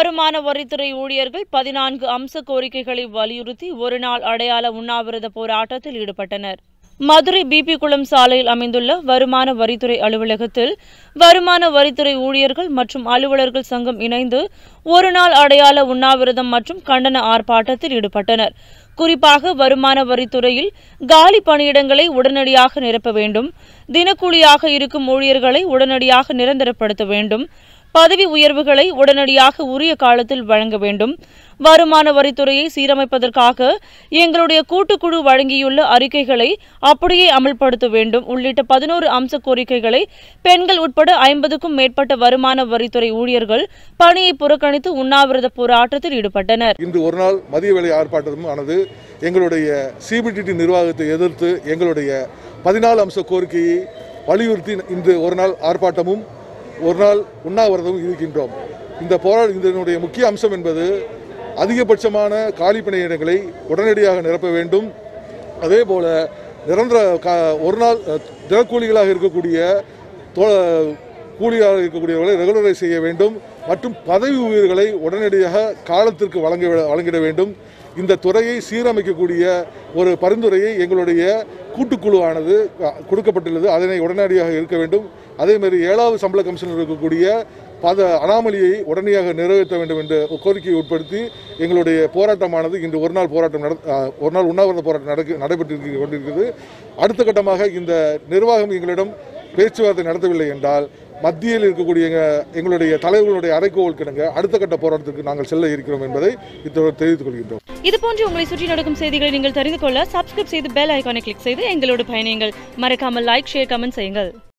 வருமான வரித்துறை ஊழியர்கள் பதினான்கு அம்ச கோரிக்கைகளை வலியுறுத்தி ஒருநாள் அடையாள உண்ணாவிரத போராட்டத்தில் ஈடுபட்டனர் மதுரை பிபி குளம் சாலையில் அமைந்துள்ள வருமான வரித்துறை அலுவலகத்தில் வருமான வரித்துறை ஊழியர்கள் மற்றும் அலுவலர்கள் சங்கம் இணைந்து ஒருநாள் அடையாள உண்ணாவிரதம் மற்றும் கண்டன ஆர்ப்பாட்டத்தில் ஈடுபட்டனர் குறிப்பாக வருமான வரித்துறையில் காலி பணியிடங்களை உடனடியாக நிரப்ப வேண்டும் தினக்கூலியாக இருக்கும் ஊழியர்களை உடனடியாக நிரந்தரப்படுத்த வேண்டும் பதவி உயர்வுகளை உடனடியாக உரிய காலத்தில் வழங்க வேண்டும் வருமான வரித்துறையை சீரமைப்பதற்காக எங்களுடைய கூட்டுக்குழு வழங்கியுள்ள அறிக்கைகளை அப்படியே அமல்படுத்த வேண்டும் உள்ளிட்ட பதினோரு அம்ச கோரிக்கைகளை பெண்கள் உட்பட ஐம்பதுக்கும் மேற்பட்ட வருமான வரித்துறை ஊழியர்கள் பணியை புறக்கணித்து உண்ணாவிரத போராட்டத்தில் ஈடுபட்டனர் இன்று ஒரு நாள் மதிய வேலை ஆர்ப்பாட்டமும் ஆனது எங்களுடைய சிபிடிடி நிர்வாகத்தை எதிர்த்து எங்களுடைய பதினாலு அம்ச கோரிக்கையை வலியுறுத்தி இன்று ஒரு நாள் ஆர்ப்பாட்டமும் ஒரு நாள் உண்ணாவிரதமும் இருக்கின்றோம் இந்த போரா இதனுடைய முக்கிய அம்சம் என்பது அதிகபட்சமான காலி பணியிடங்களை உடனடியாக நிரப்ப வேண்டும் அதே போல நிரந்தர கா ஒரு நாள் அஹ், தினக்கூலிகளாக இருக்கக்கூடிய தோ கூலியாக இருக்கக்கூடியவர்களை ரெகுலரைஸ் செய்ய வேண்டும் மற்றும் பதவி உயர்வுகளை உடனடியாக காலத்திற்கு வழங்க வழங்கிட வேண்டும் இந்த துறையை சீரமைக்கக்கூடிய ஒரு பரிந்துரையை எங்களுடைய கூட்டுக்குழுவானது அஹ், கொடுக்கப்பட்டுள்ளது அதனை உடனடியாக இருக்க வேண்டும் அதே மாதிரி ஏழாவது சம்பள கமிஷனில் இருக்கக்கூடிய பத அனாமலியை உடனடியாக நிறைவேற்ற வேண்டும் என்ற கோரிக்கையை உட்படுத்தி எங்களுடைய போராட்டமானது இன்று ஒரு நாள் போராட்டம் நட அஹ், ஒரு நாள் உண்ணாவிரத போராட்டம் நடக்க நடைபெற்று கொண்டிருக்கிறது அடுத்த கட்டமாக இந்த நிர்வாகம் எங்களிடம் பேச்சுவார்த்தை நடத்தவில்லை என்றால் மத்தியில் இருக்கக்கூடிய எங்க- எங்களுடைய தலைவர்களுடைய அறைகோவல் கிடங்க அடுத்த கட்ட போராட்டத்திற்கு நாங்கள் செல்ல இருக்கிறோம் என்பதை இத்தோடு தெரிவித்துக் கொள்கின்றோம் இதுபோன்று உங்களை சுற்றி நடக்கும் செய்திகளை நீங்கள் தெரிந்து கொள்ள சப்ஸ்கிரைப் செய்து பெல் ஐகானை கிளிக் செய்து எங்களோடு பயணியுங்கள் மறக்காமல் லைக் ஷேர் கமெண்ட் செய்யுங்கள்